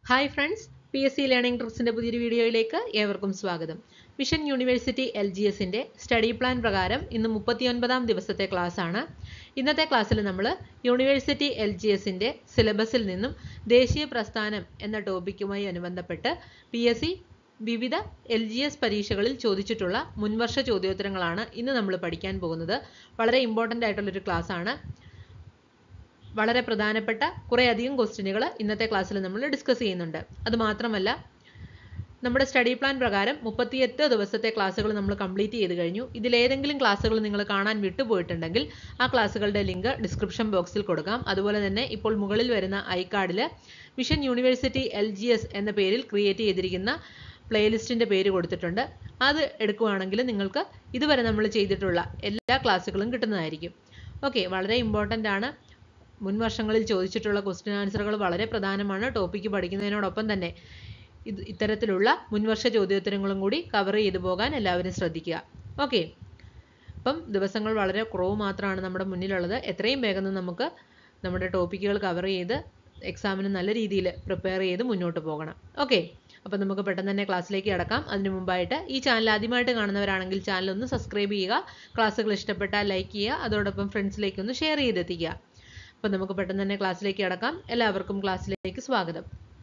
hi friends P S C learning ട്രിക്സിൻ്റെ പുതിയൊരു വീഡിയോയിലേക്ക് ഏവർക്കും സ്വാഗതം മിഷൻ യൂണിവേഴ്സിറ്റി എൽ ജി എസിൻ്റെ സ്റ്റഡി പ്ലാൻ പ്രകാരം ഇന്ന് മുപ്പത്തിയൊൻപതാം ദിവസത്തെ ക്ലാസ് ആണ് ഇന്നത്തെ ക്ലാസ്സിൽ നമ്മൾ യൂണിവേഴ്സിറ്റി എൽ ജി എസിൻ്റെ സിലബസിൽ നിന്നും ദേശീയ പ്രസ്ഥാനം എന്ന ടോപ്പിക്കുമായി അനുബന്ധപ്പെട്ട് പി എസ് സി വിവിധ എൽ ജി എസ് പരീക്ഷകളിൽ ചോദിച്ചിട്ടുള്ള മുൻവർഷ ചോദ്യോത്തരങ്ങളാണ് ഇന്ന് നമ്മൾ പഠിക്കാൻ പോകുന്നത് വളരെ ഇമ്പോർട്ടൻ്റ് ആയിട്ടുള്ളൊരു ക്ലാസ് ആണ് വളരെ പ്രധാനപ്പെട്ട കുറേയധികം ക്വസ്റ്റ്യനുകൾ ഇന്നത്തെ ക്ലാസ്സിൽ നമ്മൾ ഡിസ്കസ് ചെയ്യുന്നുണ്ട് അത് മാത്രമല്ല നമ്മുടെ സ്റ്റഡി പ്ലാൻ പ്രകാരം മുപ്പത്തിയെട്ട് ദിവസത്തെ ക്ലാസ്സുകൾ നമ്മൾ കംപ്ലീറ്റ് ചെയ്ത് കഴിഞ്ഞു ഇതിലേതെങ്കിലും ക്ലാസ്സുകൾ നിങ്ങൾ കാണാൻ വിട്ടുപോയിട്ടുണ്ടെങ്കിൽ ആ ക്ലാസ്സുകളുടെ ലിങ്ക് ഡിസ്ക്രിപ്ഷൻ ബോക്സിൽ കൊടുക്കാം അതുപോലെ തന്നെ ഇപ്പോൾ മുകളിൽ വരുന്ന ഐ കാർഡിൽ mission university L G S എന്ന പേരിൽ ക്രിയേറ്റ് ചെയ്തിരിക്കുന്ന പ്ലേലിസ്റ്റിൻ്റെ പേര് കൊടുത്തിട്ടുണ്ട് അത് എടുക്കുകയാണെങ്കിൽ നിങ്ങൾക്ക് ഇതുവരെ നമ്മൾ ചെയ്തിട്ടുള്ള എല്ലാ ക്ലാസ്സുകളും കിട്ടുന്നതായിരിക്കും ഓക്കെ വളരെ ഇമ്പോർട്ടൻ്റ് ആണ് മുൻ വർഷങ്ങളിൽ ചോദിച്ചിട്ടുള്ള ക്വസ്റ്റ്യൻ ആൻസറുകൾ വളരെ പ്രധാനമാണ് ടോപ്പിക്ക് പഠിക്കുന്നതിനോടൊപ്പം തന്നെ ഇത് ഇത്തരത്തിലുള്ള മുൻവർഷ ചോദ്യോത്തരങ്ങളും കൂടി കവർ ചെയ്തു പോകാൻ എല്ലാവരും ശ്രദ്ധിക്കുക ഓക്കെ അപ്പം ദിവസങ്ങൾ വളരെ കുറവ് മാത്രമാണ് നമ്മുടെ മുന്നിലുള്ളത് എത്രയും വേഗം നമുക്ക് നമ്മുടെ ടോപ്പിക്കുകൾ കവർ ചെയ്ത് എക്സാമിന് നല്ല രീതിയിൽ പ്രിപ്പയർ ചെയ്ത് മുന്നോട്ട് പോകണം ഓക്കെ അപ്പോൾ നമുക്ക് പെട്ടെന്ന് തന്നെ ക്ലാസ്സിലേക്ക് കിടക്കാം അതിനു മുമ്പായിട്ട് ഈ ചാനൽ ആദ്യമായിട്ട് കാണുന്നവരാണെങ്കിൽ ചാനൽ ഒന്ന് സബ്സ്ക്രൈബ് ചെയ്യുക ക്ലാസ്സുകൾ ഇഷ്ടപ്പെട്ടാൽ ലൈക്ക് ചെയ്യുക അതോടൊപ്പം ഫ്രണ്ട്സിലേക്ക് ഒന്ന് ഷെയർ ചെയ്തെത്തിക്കുക അപ്പോൾ നമുക്ക് പെട്ടെന്ന് തന്നെ ക്ലാസ്സിലേക്ക് കിടക്കാം എല്ലാവർക്കും ക്ലാസ്സിലേക്ക് സ്വാഗതം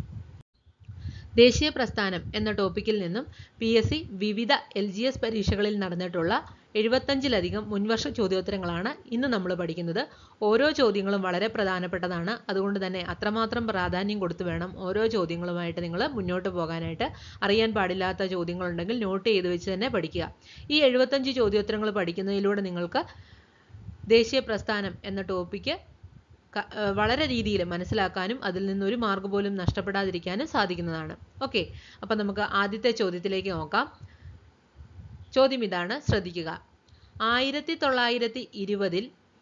ദേശീയ പ്രസ്ഥാനം എന്ന ടോപ്പിക്കിൽ നിന്നും പി എസ് സി വിവിധ എൽ ജി എസ് പരീക്ഷകളിൽ നടന്നിട്ടുള്ള എഴുപത്തഞ്ചിലധികം മുൻവർഷ ചോദ്യോത്തരങ്ങളാണ് ഇന്ന് നമ്മൾ പഠിക്കുന്നത് ഓരോ ചോദ്യങ്ങളും വളരെ പ്രധാനപ്പെട്ടതാണ് അതുകൊണ്ട് തന്നെ അത്രമാത്രം പ്രാധാന്യം കൊടുത്തു വേണം ഓരോ ചോദ്യങ്ങളുമായിട്ട് നിങ്ങൾ മുന്നോട്ട് പോകാനായിട്ട് അറിയാൻ പാടില്ലാത്ത ചോദ്യങ്ങളുണ്ടെങ്കിൽ നോട്ട് ചെയ്ത് വെച്ച് തന്നെ പഠിക്കുക ഈ എഴുപത്തഞ്ച് ചോദ്യോത്തരങ്ങൾ പഠിക്കുന്നതിലൂടെ നിങ്ങൾക്ക് ദേശീയ പ്രസ്ഥാനം എന്ന ടോപ്പിക്ക് വളരെ രീതിയിൽ മനസ്സിലാക്കാനും അതിൽ നിന്ന് ഒരു മാർക്ക് പോലും നഷ്ടപ്പെടാതിരിക്കാനും സാധിക്കുന്നതാണ് ഓക്കെ അപ്പം നമുക്ക് ആദ്യത്തെ ചോദ്യത്തിലേക്ക് നോക്കാം ചോദ്യം ഇതാണ് ശ്രദ്ധിക്കുക ആയിരത്തി തൊള്ളായിരത്തി ഇരുപതിൽ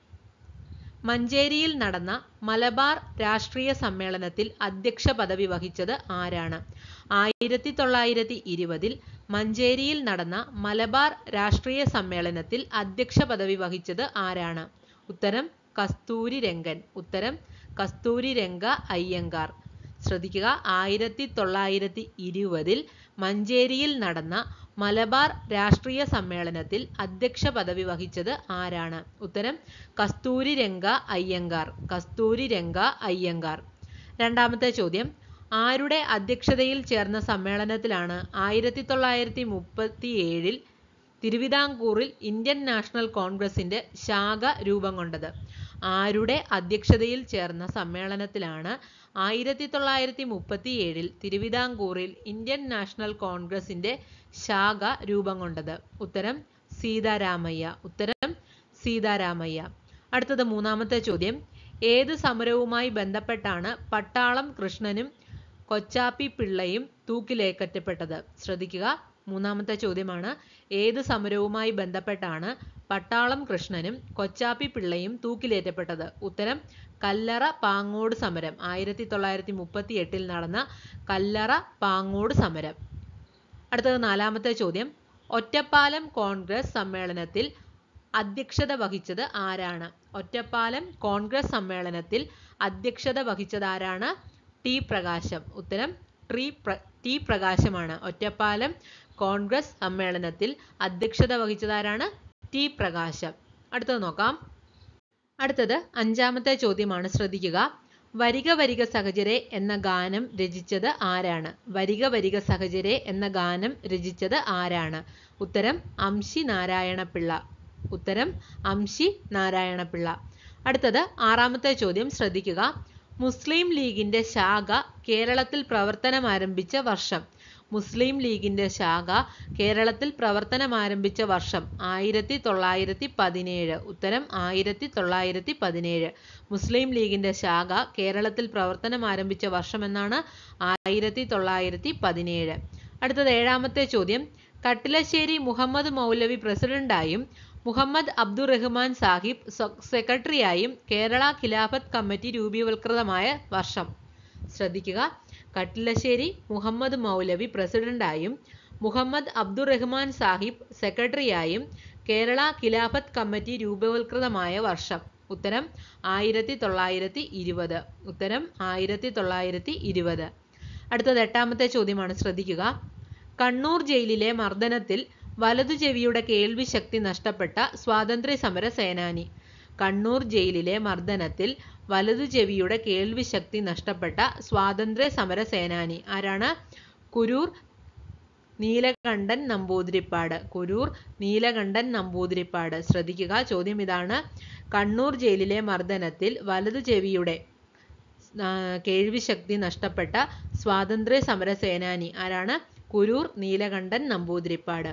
മഞ്ചേരിയിൽ നടന്ന മലബാർ രാഷ്ട്രീയ സമ്മേളനത്തിൽ അധ്യക്ഷ പദവി വഹിച്ചത് ആരാണ് ആയിരത്തി തൊള്ളായിരത്തി ഇരുപതിൽ മഞ്ചേരിയിൽ നടന്ന മലബാർ രാഷ്ട്രീയ സമ്മേളനത്തിൽ അധ്യക്ഷ പദവി വഹിച്ചത് ആരാണ് ഉത്തരം കസ്തൂരി രംഗൻ ഉത്തരം കസ്തൂരി രംഗ അയ്യങ്കാർ ശ്രദ്ധിക്കുക ആയിരത്തി തൊള്ളായിരത്തി ഇരുപതിൽ മഞ്ചേരിയിൽ നടന്ന മലബാർ രാഷ്ട്രീയ സമ്മേളനത്തിൽ അധ്യക്ഷ പദവി വഹിച്ചത് ആരാണ് ഉത്തരം കസ്തൂരി രംഗ അയ്യങ്കാർ കസ്തൂരി രംഗ അയ്യങ്കാർ രണ്ടാമത്തെ ചോദ്യം ആരുടെ അധ്യക്ഷതയിൽ ചേർന്ന സമ്മേളനത്തിലാണ് ആയിരത്തി തൊള്ളായിരത്തി മുപ്പത്തി ഏഴിൽ തിരുവിതാംകൂറിൽ ഇന്ത്യൻ നാഷണൽ കോൺഗ്രസിന്റെ ശാഖ രൂപം കൊണ്ടത് ആരുടെ അധ്യക്ഷതയിൽ ചേർന്ന സമ്മേളനത്തിലാണ് ആയിരത്തി തൊള്ളായിരത്തി മുപ്പത്തി ഏഴിൽ തിരുവിതാംകൂറിൽ ഇന്ത്യൻ നാഷണൽ കോൺഗ്രസിന്റെ ശാഖ രൂപം കൊണ്ടത് ഉത്തരം സീതാരാമയ്യ ഉത്തരം സീതാരാമയ്യ അടുത്തത് മൂന്നാമത്തെ ചോദ്യം ഏത് സമരവുമായി ബന്ധപ്പെട്ടാണ് പട്ടാളം കൃഷ്ണനും കൊച്ചാപ്പി പിള്ളയും തൂക്കിലേക്കറ്റപ്പെട്ടത് ശ്രദ്ധിക്കുക മൂന്നാമത്തെ ചോദ്യമാണ് ഏത് സമരവുമായി ബന്ധപ്പെട്ടാണ് പട്ടാളം കൃഷ്ണനും കൊച്ചാപ്പി പിള്ളയും തൂക്കിലേറ്റപ്പെട്ടത് ഉത്തരം കല്ലറ പാങ്ങോട് സമരം ആയിരത്തി തൊള്ളായിരത്തി മുപ്പത്തി എട്ടിൽ നടന്ന കല്ലറ പാങ്ങോട് സമരം അടുത്തത് നാലാമത്തെ ചോദ്യം ഒറ്റപ്പാലം കോൺഗ്രസ് സമ്മേളനത്തിൽ അധ്യക്ഷത വഹിച്ചത് ആരാണ് ഒറ്റപ്പാലം കോൺഗ്രസ് സമ്മേളനത്തിൽ അധ്യക്ഷത വഹിച്ചത് ആരാണ് ടി പ്രകാശം ഉത്തരം ടി പ്ര ടി പ്രകാശമാണ് ഒറ്റപ്പാലം കോൺഗ്രസ് സമ്മേളനത്തിൽ അധ്യക്ഷത വഹിച്ചതാരാണ് ടി പ്രകാശം അടുത്തത് നോക്കാം അടുത്തത് അഞ്ചാമത്തെ ചോദ്യമാണ് ശ്രദ്ധിക്കുക വരിക വരിക സഹചരെ എന്ന ഗാനം രചിച്ചത് ആരാണ് വരിക വരിക സഹചരെ എന്ന ഗാനം രചിച്ചത് ആരാണ് ഉത്തരം അംശി നാരായണപിള്ള ഉത്തരം അംശി നാരായണപിള്ള അടുത്തത് ആറാമത്തെ ചോദ്യം ശ്രദ്ധിക്കുക മുസ്ലിം ലീഗിന്റെ ശാഖ കേരളത്തിൽ പ്രവർത്തനം ആരംഭിച്ച വർഷം മുസ്ലിം ലീഗിന്റെ ശാഖ കേരളത്തിൽ പ്രവർത്തനം ആരംഭിച്ച വർഷം ആയിരത്തി തൊള്ളായിരത്തി പതിനേഴ് ഉത്തരം ആയിരത്തി തൊള്ളായിരത്തി പതിനേഴ് മുസ്ലിം ലീഗിന്റെ ശാഖ കേരളത്തിൽ പ്രവർത്തനം ആരംഭിച്ച വർഷം എന്നാണ് ആയിരത്തി തൊള്ളായിരത്തി പതിനേഴ് അടുത്തത് ഏഴാമത്തെ ചോദ്യം കട്ടിലശ്ശേരി മുഹമ്മദ് മൗലവി പ്രസിഡന്റായും മുഹമ്മദ് അബ്ദുറഹ്മാൻ സാഹിബ് സെക്രട്ടറിയായും കേരള ഖിലാഫത്ത് കമ്മിറ്റി രൂപീകൃതമായ വർഷം ശ്രദ്ധിക്കുക കട്ടിലശ്ശേരി മുഹമ്മദ് മൗലവി പ്രസിഡന്റായും മുഹമ്മദ് അബ്ദുറഹ്മാൻ സാഹിബ് സെക്രട്ടറിയായും കേരള ഖിലാഫത്ത് കമ്മിറ്റി രൂപവൽകൃതമായ വർഷം ഉത്തരം ആയിരത്തി തൊള്ളായിരത്തി ഇരുപത് ഉത്തരം ആയിരത്തി തൊള്ളായിരത്തി ഇരുപത് അടുത്തത് എട്ടാമത്തെ ചോദ്യമാണ് ശ്രദ്ധിക്കുക കണ്ണൂർ ജയിലിലെ മർദ്ദനത്തിൽ വലതു ചെവിയുടെ കേൾവി ശക്തി നഷ്ടപ്പെട്ട സ്വാതന്ത്ര്യ സമര സേനാനി കണ്ണൂർ ജയിലിലെ മർദ്ദനത്തിൽ വലതു ചെവിയുടെ കേൾവി ശക്തി നഷ്ടപ്പെട്ട സ്വാതന്ത്ര്യ സമര സേനാനി ആരാണ് കുരൂർ നീലകണ്ഠൻ നമ്പൂതിരിപ്പാട് കുരൂർ നീലകണ്ഠൻ നമ്പൂതിരിപ്പാട് ശ്രദ്ധിക്കുക ചോദ്യം ഇതാണ് കണ്ണൂർ ജയിലിലെ മർദ്ദനത്തിൽ വലതു ചെവിയുടെ ആ, കേൾവി ശക്തി നഷ്ടപ്പെട്ട സ്വാതന്ത്ര്യ സമര സേനാനി ആരാണ് കുരൂർ നീലകണ്ഠൻ നമ്പൂതിരിപ്പാട്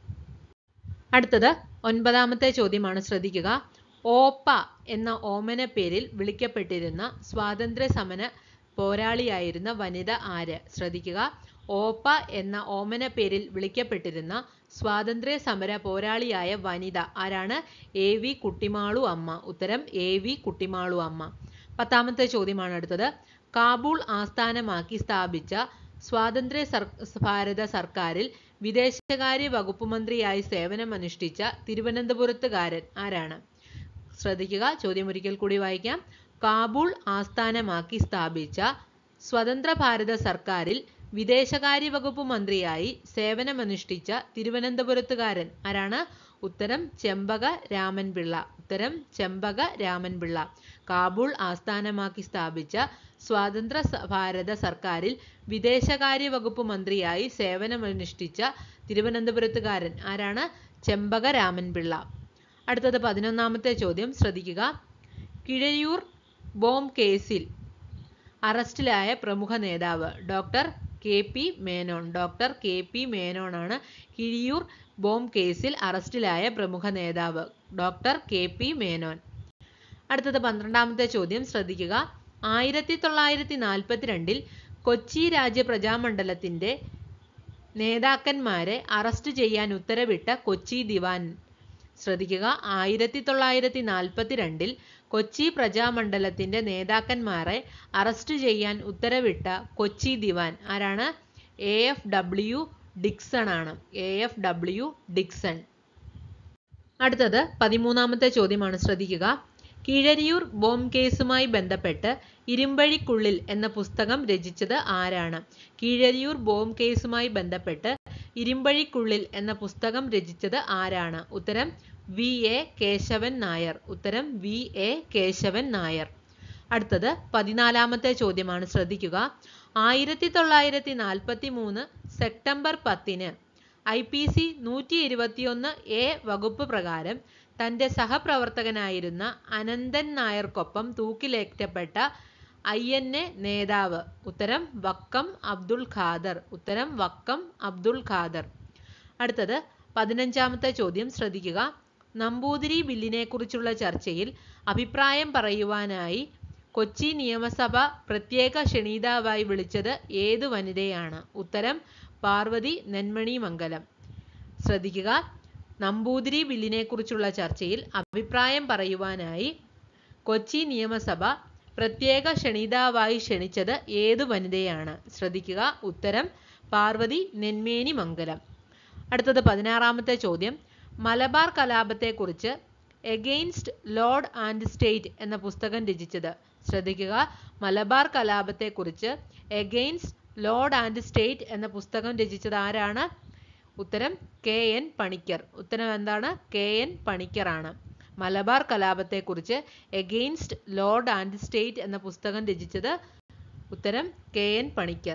അടുത്തത് ഒൻപതാമത്തെ ചോദ്യമാണ് ശ്രദ്ധിക്കുക ഓപ്പ എന്ന ഓമന പേരിൽ വിളിക്കപ്പെട്ടിരുന്ന സ്വാതന്ത്ര്യ സമര പോരാളിയായിരുന്ന വനിത ആര് ശ്രദ്ധിക്കുക ഓപ്പ എന്ന ഓമന പേരിൽ വിളിക്കപ്പെട്ടിരുന്ന സ്വാതന്ത്ര്യ സമര പോരാളിയായ വനിത ആരാണ് എ വി കുട്ടിമാളു അമ്മ ഉത്തരം എ വി കുട്ടിമാളു അമ്മ പത്താമത്തെ ചോദ്യമാണ് അടുത്തത് കാബൂൾ ആസ്ഥാനമാക്കി സ്ഥാപിച്ച സ്വാതന്ത്ര്യ സർ ഭാരത സർക്കാരിൽ വിദേശകാര്യ വകുപ്പ് മന്ത്രിയായി സേവനമനുഷ്ഠിച്ച തിരുവനന്തപുരത്തുകാരൻ ആരാണ് ശ്രദ്ധിക്കുക ചോദ്യം ഒരിക്കൽ കൂടി വായിക്കാം കാബൂൾ ആസ്ഥാനമാക്കി സ്ഥാപിച്ച സ്വതന്ത്ര ഭാരത സർക്കാരിൽ വിദേശകാര്യ വകുപ്പ് മന്ത്രിയായി സേവനമനുഷ്ഠിച്ച തിരുവനന്തപുരത്തുകാരൻ ആരാണ് ഉത്തരം ചെമ്പക രാമൻപിള്ള ഉത്തരം ചെമ്പക രാമൻപിള്ള കാബൂൾ ആസ്ഥാനമാക്കി സ്ഥാപിച്ച സ്വാതന്ത്ര്യ സ- ഭാരത സർക്കാരിൽ വിദേശകാര്യ വകുപ്പ് മന്ത്രിയായി സേവനമനുഷ്ഠിച്ച തിരുവനന്തപുരത്തുകാരൻ ആരാണ് ചെമ്പക രാമൻപിള്ള അടുത്തത് പതിനൊന്നാമത്തെ ചോദ്യം ശ്രദ്ധിക്കുക കിഴയൂർ ബോംബ് കേസിൽ അറസ്റ്റിലായ പ്രമുഖ നേതാവ് doctor K P Menon doctor K P Menon ആണ് കിഴിയൂർ ബോംബ് കേസിൽ അറസ്റ്റിലായ പ്രമുഖ നേതാവ് ഡോക്ടർ കെ പി മേനോൻ അടുത്തത് പന്ത്രണ്ടാമത്തെ ചോദ്യം ശ്രദ്ധിക്കുക ആയിരത്തി തൊള്ളായിരത്തി നാൽപ്പത്തിരണ്ടിൽ കൊച്ചി രാജ്യ പ്രജാമണ്ഡലത്തിന്റെ നേതാക്കന്മാരെ അറസ്റ്റ് ചെയ്യാൻ ഉത്തരവിട്ട കൊച്ചി ദിവാൻ ശ്രദ്ധിക്കുക ആയിരത്തി തൊള്ളായിരത്തി നാൽപ്പത്തിരണ്ടിൽ കൊച്ചി പ്രജാമണ്ഡലത്തിന്റെ നേതാക്കന്മാരെ അറസ്റ്റ് ചെയ്യാൻ ഉത്തരവിട്ട കൊച്ചി ദിവാൻ ആരാണ് എ എഫ് ഡബ്ല്യു ഡിക്സൺ ആണ് എ എഫ് ഡബ്ല്യു ഡിക്സൺ അടുത്തത് പതിമൂന്നാമത്തെ ചോദ്യമാണ് ശ്രദ്ധിക്കുക കീഴരിയൂർ ബോംബ് കേസുമായി ബന്ധപ്പെട്ട് ഇരുമ്പഴിക്കുള്ളിൽ എന്ന പുസ്തകം രചിച്ചത് ആരാണ് കീഴരിയൂർ ബോംബ് കേസുമായി ബന്ധപ്പെട്ട് ഇരുമ്പഴിക്കുള്ളിൽ എന്ന പുസ്തകം രചിച്ചത് ആരാണ് ഉത്തരം വി എ കേശവൻ നായർ ഉത്തരം വി എ കേശവൻ നായർ അടുത്തത് പതിനാലാമത്തെ ചോദ്യമാണ് ശ്രദ്ധിക്കുക ആയിരത്തി തൊള്ളായിരത്തി നാൽപ്പത്തി മൂന്ന് സെപ്റ്റംബർ പത്തിന് ഐ പി സി നൂറ്റി ഇരുപത്തിയൊന്ന് എ വകുപ്പ് പ്രകാരം തന്റെ സഹപ്രവർത്തകനായിരുന്ന അനന്തൻ നായർക്കൊപ്പം തൂക്കിലേറ്റപ്പെട്ട ഐ എൻ എ നേതാവ് ഉത്തരം വക്കം അബ്ദുൾ ഖാദർ ഉത്തരം വക്കം അബ്ദുൾ ഖാദർ അടുത്തത് പതിനഞ്ചാമത്തെ ചോദ്യം ശ്രദ്ധിക്കുക നമ്പൂതിരി ബില്ലിനെ കുറിച്ചുള്ള ചർച്ചയിൽ അഭിപ്രായം പറയുവാനായി കൊച്ചി നിയമസഭ പ്രത്യേക ക്ഷണീതാവായി വിളിച്ചത് ഏത് വനിതയാണ് ഉത്തരം പാർവതി നെന്മണി മംഗലം ശ്രദ്ധിക്കുക നമ്പൂതിരി ബില്ലിനെ കുറിച്ചുള്ള ചർച്ചയിൽ അഭിപ്രായം പറയുവാനായി കൊച്ചി നിയമസഭ പ്രത്യേക ക്ഷണിതാവായി ക്ഷണിച്ചത് ഏതു വനിതയാണ് ശ്രദ്ധിക്കുക ഉത്തരം പാർവതി നെന്മേനി മംഗലം അടുത്തത് പതിനാറാമത്തെ ചോദ്യം മലബാർ കലാപത്തെക്കുറിച്ച് എഗെയിൻസ്റ്റ് ലോർഡ് ആൻഡ് സ്റ്റേറ്റ് എന്ന പുസ്തകം രചിച്ചത് ശ്രദ്ധിക്കുക മലബാർ കലാപത്തെക്കുറിച്ച് എഗെയിൻസ്റ്റ് ലോർഡ് ആൻഡ് സ്റ്റേറ്റ് എന്ന പുസ്തകം രചിച്ചത് ആരാണ് ഉത്തരം കെ എൻ പണിക്കർ ഉത്തരം എന്താണ് കെ എൻ പണിക്കർ ആണ് മലബാർ കലാപത്തെക്കുറിച്ച് എഗെയിൻസ്റ്റ് ലോർഡ് ആൻഡ് സ്റ്റേറ്റ് എന്ന പുസ്തകം രചിച്ചത് ഉത്തരം കെ എൻ പണിക്കർ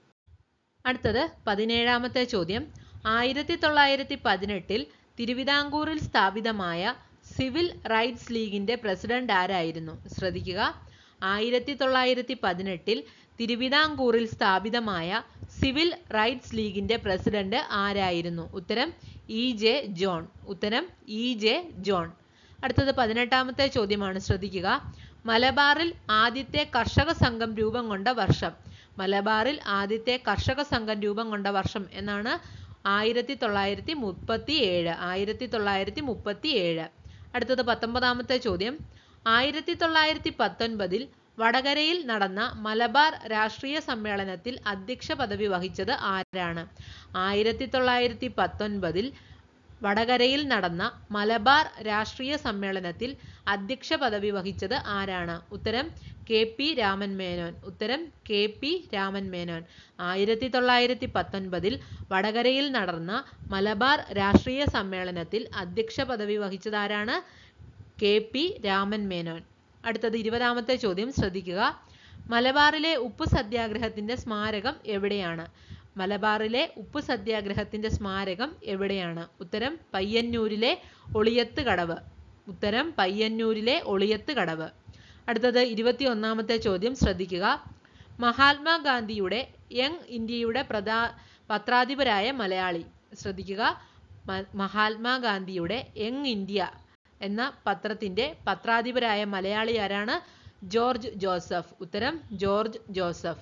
അടുത്തത് പതിനേഴാമത്തെ ചോദ്യം ആയിരത്തി തൊള്ളായിരത്തി പതിനെട്ടിൽ തിരുവിതാംകൂറിൽ സ്ഥാപിതമായ സിവിൽ റൈറ്റ്സ് ലീഗിന്റെ പ്രസിഡന്റ് ആരായിരുന്നു ശ്രദ്ധിക്കുക ആയിരത്തി തൊള്ളായിരത്തി പതിനെട്ടിൽ തിരുവിതാംകൂറിൽ സ്ഥാപിതമായ സിവിൽ റൈറ്റ്സ് ലീഗിന്റെ പ്രസിഡന്റ് ആരായിരുന്നു ഉത്തരം ഇ ജെ ജോൺ ഉത്തരം ഇ ജെ ജോൺ അടുത്തത് പതിനെട്ടാമത്തെ ചോദ്യമാണ് ശ്രദ്ധിക്കുക മലബാറിൽ ആദ്യത്തെ കർഷക സംഘം രൂപം കൊണ്ട വർഷം മലബാറിൽ ആദ്യത്തെ കർഷക സംഘം രൂപം കൊണ്ട വർഷം എന്നാണ് ആയിരത്തി തൊള്ളായിരത്തി മുപ്പത്തി ഏഴ് ആയിരത്തി തൊള്ളായിരത്തി മുപ്പത്തി ഏഴ് അടുത്തത് പത്തൊമ്പതാമത്തെ ചോദ്യം ആയിരത്തി തൊള്ളായിരത്തി പത്തൊൻപതിൽ വടകരയിൽ നടന്ന മലബാർ രാഷ്ട്രീയ സമ്മേളനത്തിൽ അധ്യക്ഷ പദവി വഹിച്ചത് ആരാണ് ആയിരത്തി തൊള്ളായിരത്തി പത്തൊൻപതിൽ വടകരയിൽ നടന്ന മലബാർ രാഷ്ട്രീയ സമ്മേളനത്തിൽ അധ്യക്ഷ പദവി വഹിച്ചത് ആരാണ് ഉത്തരം കെ പി രാമൻ മേനോൻ ഉത്തരം കെ പി രാമൻ മേനോൻ ആയിരത്തി തൊള്ളായിരത്തി പത്തൊൻപതിൽ വടകരയിൽ നടന്ന മലബാർ രാഷ്ട്രീയ സമ്മേളനത്തിൽ അധ്യക്ഷ പദവി വഹിച്ചത് ആരാണ് കെ പി രാമൻ മേനോൻ അടുത്തത് ഇരുപതാമത്തെ ചോദ്യം ശ്രദ്ധിക്കുക മലബാറിലെ ഉപ്പ് സത്യാഗ്രഹത്തിന്റെ സ്മാരകം എവിടെയാണ് മലബാറിലെ ഉപ്പ് സത്യാഗ്രഹത്തിന്റെ സ്മാരകം എവിടെയാണ് ഉത്തരം പയ്യന്നൂരിലെ ഒളിയത്ത് കടവ് ഉത്തരം പയ്യന്നൂരിലെ ഒളിയത്ത് കടവ് അടുത്തത് ഇരുപത്തി ഒന്നാമത്തെ ചോദ്യം ശ്രദ്ധിക്കുക മഹാത്മാഗാന്ധിയുടെ യങ് ഇന്ത്യയുടെ പ്രധാ പത്രാധിപരായ മലയാളി ശ്രദ്ധിക്കുക മ- മഹാത്മാഗാന്ധിയുടെ യങ് ഇന്ത്യ എന്ന പത്രത്തിന്റെ പത്രാധിപരായ മലയാളി ആരാണ് ജോർജ് ജോസഫ് ഉത്തരം ജോർജ് ജോസഫ്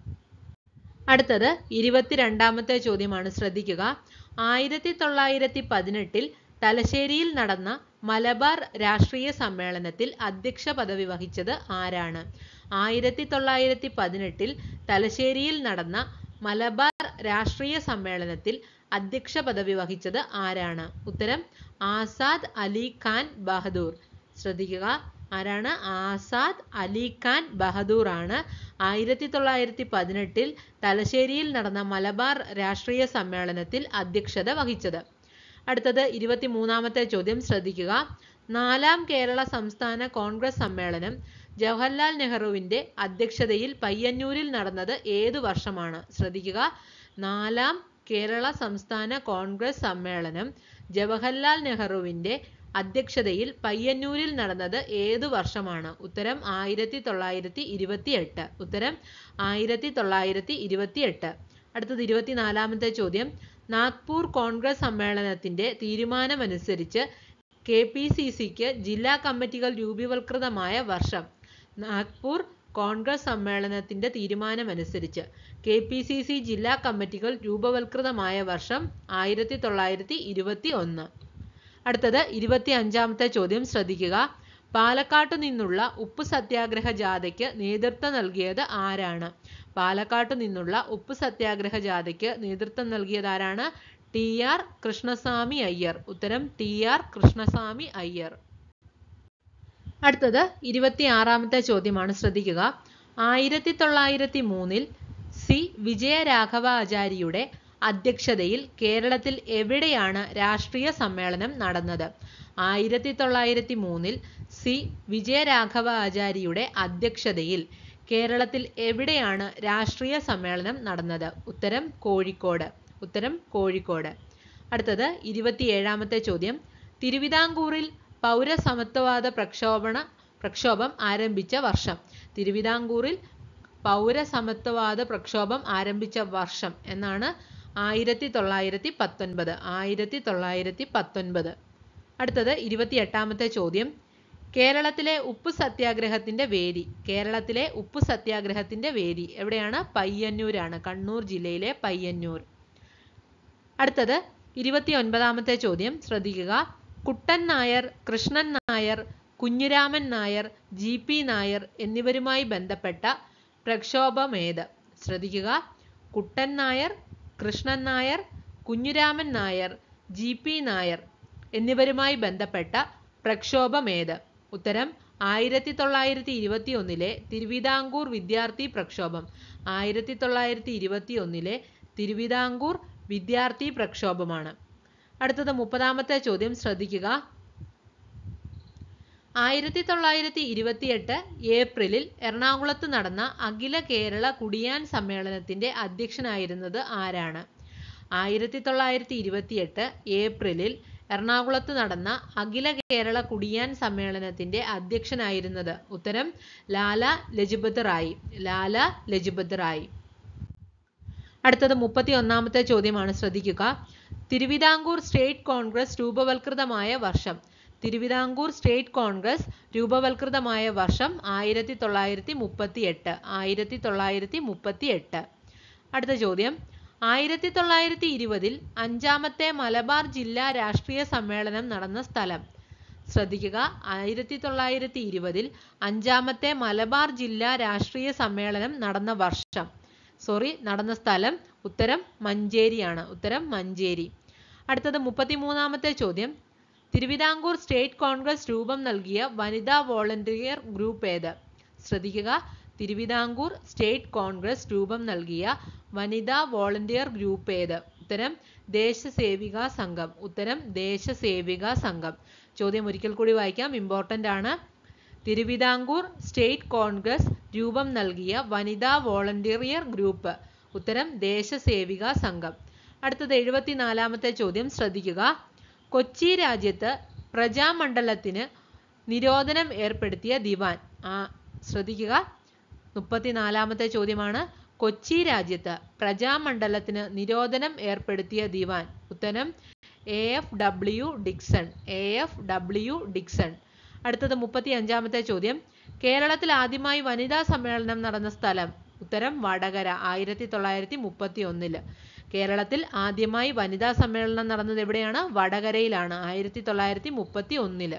അടുത്തത് ഇരുപത്തിരണ്ടാമത്തെ ചോദ്യമാണ് ശ്രദ്ധിക്കുക ആയിരത്തി തൊള്ളായിരത്തി പതിനെട്ടിൽ തലശ്ശേരിയിൽ നടന്ന മലബാർ രാഷ്ട്രീയ സമ്മേളനത്തിൽ അധ്യക്ഷ പദവി വഹിച്ചത് ആരാണ് ആയിരത്തി തൊള്ളായിരത്തി പതിനെട്ടിൽ തലശ്ശേരിയിൽ നടന്ന മലബാർ രാഷ്ട്രീയ സമ്മേളനത്തിൽ അധ്യക്ഷ പദവി വഹിച്ചത് ആരാണ് ഉത്തരം ആസാദ് അലി ഖാൻ ബഹദൂർ ശ്രദ്ധിക്കുക ആരാണ് ആസാദ് അലി ഖാൻ ബഹദൂർ ആണ് ആയിരത്തി തൊള്ളായിരത്തി പതിനെട്ടിൽ തലശ്ശേരിയിൽ നടന്ന മലബാർ രാഷ്ട്രീയ സമ്മേളനത്തിൽ അധ്യക്ഷത വഹിച്ചത് അടുത്തത് ഇരുപത്തിമൂന്നാമത്തെ ചോദ്യം ശ്രദ്ധിക്കുക നാലാം കേരള സംസ്ഥാന കോൺഗ്രസ് സമ്മേളനം ജവഹർലാൽ നെഹ്റുവിന്റെ അധ്യക്ഷതയിൽ പയ്യന്നൂരിൽ നടന്നത് ഏതു വർഷമാണ് ശ്രദ്ധിക്കുക നാലാം കേരള സംസ്ഥാന കോൺഗ്രസ് സമ്മേളനം ജവഹർലാൽ നെഹ്റുവിന്റെ അധ്യക്ഷതയിൽ പയ്യന്നൂരിൽ നടന്നത് ഏതു വർഷമാണ് ഉത്തരം ആയിരത്തി തൊള്ളായിരത്തി ഇരുപത്തി എട്ട് ഉത്തരം ആയിരത്തി തൊള്ളായിരത്തി ഇരുപത്തി എട്ട് അടുത്തത് ഇരുപത്തിനാലാമത്തെ ചോദ്യം നാഗ്പൂർ കോൺഗ്രസ് സമ്മേളനത്തിന്റെ തീരുമാനമനുസരിച്ച് കെ പി സി സിക്ക് ജില്ലാ കമ്മിറ്റികൾ രൂപീകൃതമായ വർഷം നാഗ്പൂർ കോൺഗ്രസ് സമ്മേളനത്തിന്റെ തീരുമാനമനുസരിച്ച് കെ പി സി സി ജില്ലാ കമ്മിറ്റികൾ രൂപവൽകൃതമായ വർഷം ആയിരത്തി തൊള്ളായിരത്തി ഇരുപത്തി ഒന്ന് അടുത്തത് ഇരുപത്തി അഞ്ചാമത്തെ ചോദ്യം ശ്രദ്ധിക്കുക പാലക്കാട്ടു നിന്നുള്ള ഉപ്പ് സത്യാഗ്രഹ ജാഥയ്ക്ക് നേതൃത്വം നൽകിയത് ആരാണ് പാലക്കാട്ടു നിന്നുള്ള ഉപ്പ് സത്യാഗ്രഹ ജാഥയ്ക്ക് നേതൃത്വം നൽകിയത് ആരാണ് ടി ആർ കൃഷ്ണസ്വാമി അയ്യർ ഉത്തരം ടി ആർ കൃഷ്ണസ്വാമി അയ്യർ അടുത്തത് ഇരുപത്തിയാറാമത്തെ ചോദ്യമാണ് ശ്രദ്ധിക്കുക ആയിരത്തി തൊള്ളായിരത്തി മൂന്നിൽ സി വിജയരാഘവാചാരിയുടെ അധ്യക്ഷതയിൽ കേരളത്തിൽ എവിടെയാണ് രാഷ്ട്രീയ സമ്മേളനം നടന്നത് ആയിരത്തി തൊള്ളായിരത്തി മൂന്നിൽ സി വിജയരാഘവാചാരിയുടെ അധ്യക്ഷതയിൽ കേരളത്തിൽ എവിടെയാണ് രാഷ്ട്രീയ സമ്മേളനം നടന്നത് ഉത്തരം കോഴിക്കോട് ഉത്തരം കോഴിക്കോട് അടുത്തത് ഇരുപത്തിയേഴാമത്തെ ചോദ്യം തിരുവിതാംകൂറിൽ പൗരസമത്വവാദ പ്രക്ഷോഭണ പ്രക്ഷോഭം ആരംഭിച്ച വർഷം തിരുവിതാംകൂറിൽ പൗരസമത്വവാദ പ്രക്ഷോഭം ആരംഭിച്ച വർഷം എന്നാണ് ആയിരത്തി തൊള്ളായിരത്തി പത്തൊൻപത് ആയിരത്തി തൊള്ളായിരത്തി പത്തൊൻപത് അടുത്തത് ഇരുപത്തിയെട്ടാമത്തെ ചോദ്യം കേരളത്തിലെ ഉപ്പ് സത്യാഗ്രഹത്തിന്റെ വേദി കേരളത്തിലെ ഉപ്പ് സത്യാഗ്രഹത്തിന്റെ വേദി എവിടെയാണ് പയ്യന്നൂരാണ് കണ്ണൂർ ജില്ലയിലെ പയ്യന്നൂർ അടുത്തത് ഇരുപത്തി ഒൻപതാമത്തെ ചോദ്യം ശ്രദ്ധിക്കുക കുട്ടൻ നായർ കൃഷ്ണൻ നായർ കുഞ്ഞിരാമൻ നായർ ജി പി നായർ എന്നിവരുമായി ബന്ധപ്പെട്ട പ്രക്ഷോഭമേത് ശ്രദ്ധിക്കുക കുട്ടൻ നായർ കൃഷ്ണൻ നായർ കുഞ്ഞിരാമൻ നായർ ജി പി നായർ എന്നിവരുമായി ബന്ധപ്പെട്ട പ്രക്ഷോഭമേത് ഉത്തരം ആയിരത്തി തൊള്ളായിരത്തി ഇരുപത്തി ഒന്നിലെ തിരുവിതാംകൂർ വിദ്യാർത്ഥി പ്രക്ഷോഭം ആയിരത്തി തൊള്ളായിരത്തി ഇരുപത്തി ഒന്നിലെ തിരുവിതാംകൂർ വിദ്യാർത്ഥി പ്രക്ഷോഭമാണ് അടുത്തത് മുപ്പതാമത്തെ ചോദ്യം ശ്രദ്ധിക്കുക ആയിരത്തി തൊള്ളായിരത്തി ഇരുപത്തിയെട്ട് ഏപ്രിലിൽ എറണാകുളത്ത് നടന്ന അഖില കേരള കുടിയാൻ സമ്മേളനത്തിന്റെ അധ്യക്ഷനായിരുന്നത് ആരാണ് ആയിരത്തി തൊള്ളായിരത്തി ഇരുപത്തിയെട്ട് ഏപ്രിലിൽ എറണാകുളത്ത് നടന്ന അഖില കേരള കുടിയാൻ സമ്മേളനത്തിന്റെ അധ്യക്ഷനായിരുന്നത് ഉത്തരം ലാല ലജപത് റായ് ലാല ലജപത് റായ് അടുത്തത് മുപ്പത്തി ഒന്നാമത്തെ ചോദ്യമാണ് ശ്രദ്ധിക്കുക തിരുവിതാംകൂർ സ്റ്റേറ്റ് കോൺഗ്രസ് രൂപവൽകൃതമായ വർഷം തിരുവിതാംകൂർ സ്റ്റേറ്റ് കോൺഗ്രസ് രൂപവൽകൃതമായ വർഷം ആയിരത്തി തൊള്ളായിരത്തി മുപ്പത്തി എട്ട് ആയിരത്തി തൊള്ളായിരത്തി മുപ്പത്തി എട്ട് അടുത്ത ചോദ്യം ആയിരത്തി തൊള്ളായിരത്തി ഇരുപതിൽ അഞ്ചാമത്തെ മലബാർ ജില്ലാ രാഷ്ട്രീയ സമ്മേളനം നടന്ന സ്ഥലം ശ്രദ്ധിക്കുക ആയിരത്തി തൊള്ളായിരത്തി ഇരുപതിൽ അഞ്ചാമത്തെ മലബാർ ജില്ലാ രാഷ്ട്രീയ സമ്മേളനം നടന്ന വർഷം സോറി നടന്ന സ്ഥലം ഉത്തരം മഞ്ചേരിയാണ് ഉത്തരം മഞ്ചേരി അടുത്തത് മുപ്പത്തിമൂന്നാമത്തെ ചോദ്യം തിരുവിതാംകൂർ സ്റ്റേറ്റ് കോൺഗ്രസ് രൂപം നൽകിയ വനിതാ വോളണ്ടിയർ ഗ്രൂപ്പ് ഏത് ശ്രദ്ധിക്കുക തിരുവിതാംകൂർ സ്റ്റേറ്റ് കോൺഗ്രസ് രൂപം നൽകിയ വനിതാ വോളണ്ടിയർ ഗ്രൂപ്പ് ഏത് ഉത്തരം ദേശസേവിക സംഘം ഉത്തരം ദേശസേവിക സംഘം ചോദ്യം ഒരിക്കൽ കൂടി വായിക്കാം ഇമ്പോർട്ടൻ്റ് ആണ് തിരുവിതാംകൂർ സ്റ്റേറ്റ് കോൺഗ്രസ് രൂപം നൽകിയ വനിതാ വോളണ്ടിയർ ഗ്രൂപ്പ് ഉത്തരം ദേശസേവിക സംഘം അടുത്തത് എഴുപത്തിനാലാമത്തെ ചോദ്യം ശ്രദ്ധിക്കുക കൊച്ചി രാജ്യത്ത് പ്രജാമണ്ഡലത്തിന് നിരോധനം ഏർപ്പെടുത്തിയ ദിവാൻ ആ ശ്രദ്ധിക്കുക മുപ്പത്തിനാലാമത്തെ ചോദ്യമാണ് കൊച്ചി രാജ്യത്ത് പ്രജാമണ്ഡലത്തിന് നിരോധനം ഏർപ്പെടുത്തിയ ദിവാൻ ഉത്തരം A F W Dixon A F W Dixon അടുത്തത് മുപ്പത്തി അഞ്ചാമത്തെ ചോദ്യം കേരളത്തിൽ ആദ്യമായി വനിതാ സമ്മേളനം നടന്ന സ്ഥലം ഉത്തരം വടകര ആയിരത്തി തൊള്ളായിരത്തി മുപ്പത്തി ഒന്നില് കേരളത്തിൽ ആദ്യമായി വനിതാ സമ്മേളനം നടന്നത് എവിടെയാണ് വടകരയിലാണ് ആയിരത്തി തൊള്ളായിരത്തി മുപ്പത്തി ഒന്നില്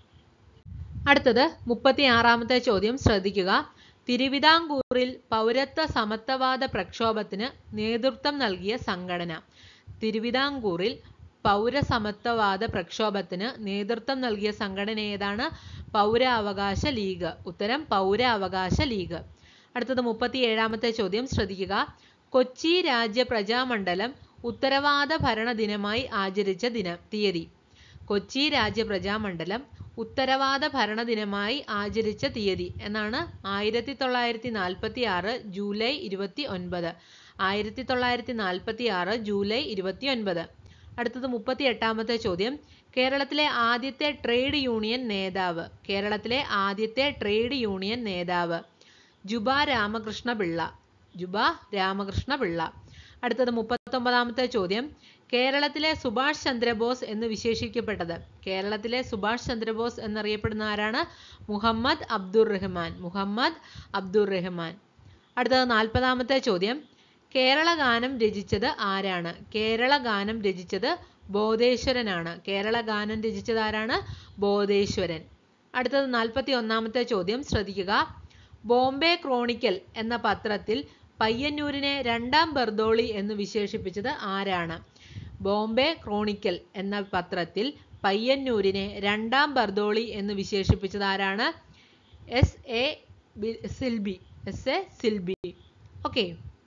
അടുത്തത് മുപ്പത്തി ആറാമത്തെ ചോദ്യം ശ്രദ്ധിക്കുക തിരുവിതാംകൂറിൽ പൗരത്വ സമത്വവാദ പ്രക്ഷോഭത്തിന് നേതൃത്വം നൽകിയ സംഘടന തിരുവിതാംകൂറിൽ പൗരസമത്വവാദ പ്രക്ഷോഭത്തിന് നേതൃത്വം നൽകിയ സംഘടന ഏതാണ് പൗരാവകാശ ലീഗ് ഉത്തരം പൗരാവകാശ ലീഗ് അടുത്തത് മുപ്പത്തി ഏഴാമത്തെ ചോദ്യം ശ്രദ്ധിക്കുക കൊച്ചി രാജ്യ പ്രജാമണ്ഡലം ഉത്തരവാദ ഭരണ ദിനമായി ആചരിച്ച ദിനം തീയതി കൊച്ചി രാജ്യ പ്രജാമണ്ഡലം ഉത്തരവാദ ഭരണ ദിനമായി ആചരിച്ച തീയതി എന്നാണ് ആയിരത്തി തൊള്ളായിരത്തി നാൽപ്പത്തി ആറ് ജൂലൈ ഇരുപത്തി ഒൻപത് ആയിരത്തി തൊള്ളായിരത്തി നാൽപ്പത്തി ആറ് ജൂലൈ ഇരുപത്തി ഒൻപത് അടുത്തത് മുപ്പത്തി എട്ടാമത്തെ ചോദ്യം കേരളത്തിലെ ആദ്യത്തെ ട്രേഡ് യൂണിയൻ നേതാവ് കേരളത്തിലെ ആദ്യത്തെ ട്രേഡ് യൂണിയൻ നേതാവ് ജുബ രാമകൃഷ്ണ പിള്ള ജുബ രാമകൃഷ്ണ പിള്ള അടുത്തത് മുപ്പത്തൊമ്പതാമത്തെ ചോദ്യം കേരളത്തിലെ സുഭാഷ് ചന്ദ്രബോസ് എന്ന് വിശേഷിക്കപ്പെട്ടത് കേരളത്തിലെ സുഭാഷ് ചന്ദ്രബോസ് എന്നറിയപ്പെടുന്ന ആരാണ് മുഹമ്മദ് അബ്ദുർ റഹ്മാൻ മുഹമ്മദ് അബ്ദുർ റഹ്മാൻ അടുത്തത് നാൽപ്പതാമത്തെ ചോദ്യം കേരള ഗാനം രചിച്ചത് ആരാണ് കേരള ഗാനം രചിച്ചത് ബോധേശ്വരനാണ് കേരള ഗാനം രചിച്ചത് ആരാണ് ബോധേശ്വരൻ അടുത്തത് നാൽപ്പത്തി ഒന്നാമത്തെ ചോദ്യം ശ്രദ്ധിക്കുക ബോംബെ ക്രോണിക്കൽ എന്ന പത്രത്തിൽ പയ്യന്നൂരിനെ രണ്ടാം ബർദോളി എന്ന് വിശേഷിപ്പിച്ചത് ആരാണ് ബോംബെ ക്രോണിക്കൽ എന്ന പത്രത്തിൽ പയ്യന്നൂരിനെ രണ്ടാം ബർദോളി എന്ന് വിശേഷിപ്പിച്ചത് ആരാണ് S A Silby S A Silby okay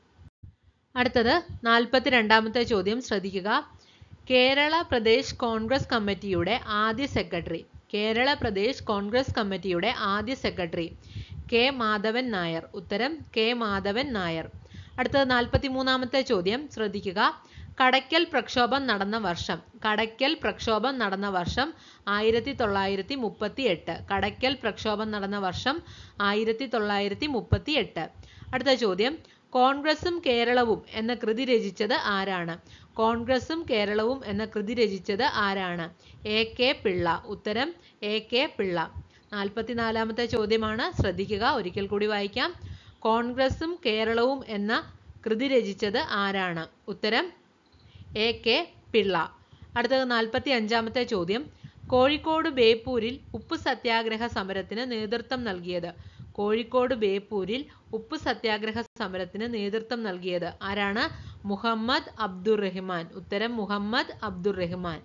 അടുത്തത് നാൽപ്പത്തി രണ്ടാമത്തെ ചോദ്യം ശ്രദ്ധിക്കുക കേരള പ്രദേശ് കോൺഗ്രസ് കമ്മിറ്റിയുടെ ആദ്യ സെക്രട്ടറി കേരള പ്രദേശ് കോൺഗ്രസ് കമ്മിറ്റിയുടെ ആദ്യ സെക്രട്ടറി കെ മാധവൻ നായർ ഉത്തരം കെ മാധവൻ നായർ അടുത്തത് നാൽപ്പത്തി മൂന്നാമത്തെ ചോദ്യം ശ്രദ്ധിക്കുക കടയ്ക്കൽ പ്രക്ഷോഭം നടന്ന വർഷം കടയ്ക്കൽ പ്രക്ഷോഭം നടന്ന വർഷം ആയിരത്തി തൊള്ളായിരത്തി മുപ്പത്തി എട്ട് കടയ്ക്കൽ പ്രക്ഷോഭം നടന്ന വർഷം ആയിരത്തി തൊള്ളായിരത്തി മുപ്പത്തി എട്ട് അടുത്ത ചോദ്യം കോൺഗ്രസും കേരളവും എന്ന കൃതി രചിച്ചത് ആരാണ് കോൺഗ്രസും കേരളവും എന്ന കൃതി രചിച്ചത് ആരാണ് എ കെ പിള്ള ഉത്തരം എ കെ പിള്ള നാൽപ്പത്തിനാലാമത്തെ ചോദ്യമാണ് ശ്രദ്ധിക്കുക ഒരിക്കൽ കൂടി വായിക്കാം കോൺഗ്രസും കേരളവും എന്ന കൃതി രചിച്ചത് ആരാണ് ഉത്തരം എ കെ പിള്ള അടുത്തത് നാൽപ്പത്തി അഞ്ചാമത്തെ ചോദ്യം കോഴിക്കോട് ബേപ്പൂരിൽ ഉപ്പ് സത്യാഗ്രഹ സമരത്തിന് നേതൃത്വം നൽകിയത് കോഴിക്കോട് ബേപ്പൂരിൽ ഉപ്പ് സത്യാഗ്രഹ സമരത്തിന് നേതൃത്വം നൽകിയത് ആരാണ് മുഹമ്മദ് അബ്ദുർ റഹ്മാൻ ഉത്തരം മുഹമ്മദ് അബ്ദുർ റഹ്മാൻ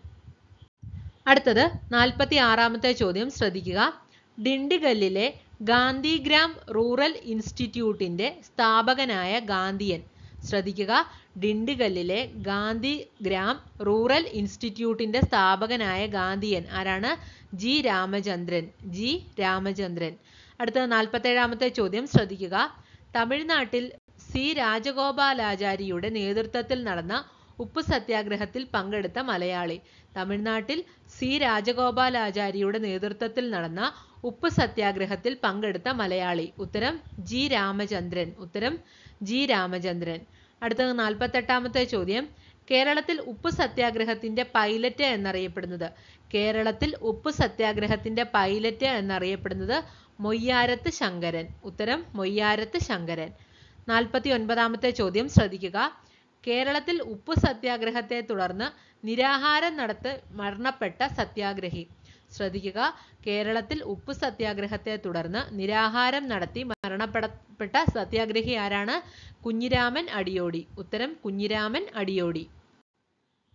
അടുത്തത് നാൽപ്പത്തി ആറാമത്തെ ചോദ്യം ശ്രദ്ധിക്കുക ഡിണ്ടിഗല്ലിലെ ഗാന്ധിഗ്രാം റൂറൽ ഇൻസ്റ്റിറ്റ്യൂട്ടിന്റെ സ്ഥാപകനായ ഗാന്ധിയൻ ശ്രദ്ധിക്കുക ഡിണ്ടിഗല്ലിലെ ഗാന്ധിഗ്രാം റൂറൽ ഇൻസ്റ്റിറ്റ്യൂട്ടിന്റെ സ്ഥാപകനായ ഗാന്ധിയൻ ആരാണ് ജി രാമചന്ദ്രൻ ജി രാമചന്ദ്രൻ അടുത്തത് നാൽപ്പത്തേഴാമത്തെ ചോദ്യം ശ്രദ്ധിക്കുക തമിഴ്നാട്ടിൽ സി രാജഗോപാലാചാരിയുടെ നേതൃത്വത്തിൽ നടന്ന ഉപ്പ് സത്യാഗ്രഹത്തിൽ പങ്കെടുത്ത മലയാളി തമിഴ്നാട്ടിൽ സി രാജഗോപാലാചാരിയുടെ നേതൃത്വത്തിൽ നടന്ന ഉപ്പ് സത്യാഗ്രഹത്തിൽ പങ്കെടുത്ത മലയാളി ഉത്തരം ജി രാമചന്ദ്രൻ ഉത്തരം ജി രാമചന്ദ്രൻ അടുത്തത് നാൽപ്പത്തെട്ടാമത്തെ ചോദ്യം കേരളത്തിൽ ഉപ്പ് സത്യാഗ്രഹത്തിന്റെ പൈലറ്റ് എന്നറിയപ്പെടുന്നത് കേരളത്തിൽ ഉപ്പ് സത്യാഗ്രഹത്തിന്റെ പൈലറ്റ് എന്നറിയപ്പെടുന്നത് മൊയ്യാരത്ത് ശങ്കരൻ ഉത്തരം മൊയ്യാരത്ത് ശങ്കരൻ നാൽപ്പത്തി ഒൻപതാമത്തെ ചോദ്യം ശ്രദ്ധിക്കുക കേരളത്തിൽ ഉപ്പ് സത്യാഗ്രഹത്തെ തുടർന്ന് നിരാഹാരം നടത്ത് മരണപ്പെട്ട സത്യാഗ്രഹി ശ്രദ്ധിക്കുക കേരളത്തിൽ ഉപ്പ് സത്യാഗ്രഹത്തെ തുടർന്ന് നിരാഹാരം നടത്തി മരണപ്പെടപ്പെട്ട സത്യാഗ്രഹി ആരാണ് കുഞ്ഞിരാമൻ അടിയോടി ഉത്തരം കുഞ്ഞിരാമൻ അടിയോടി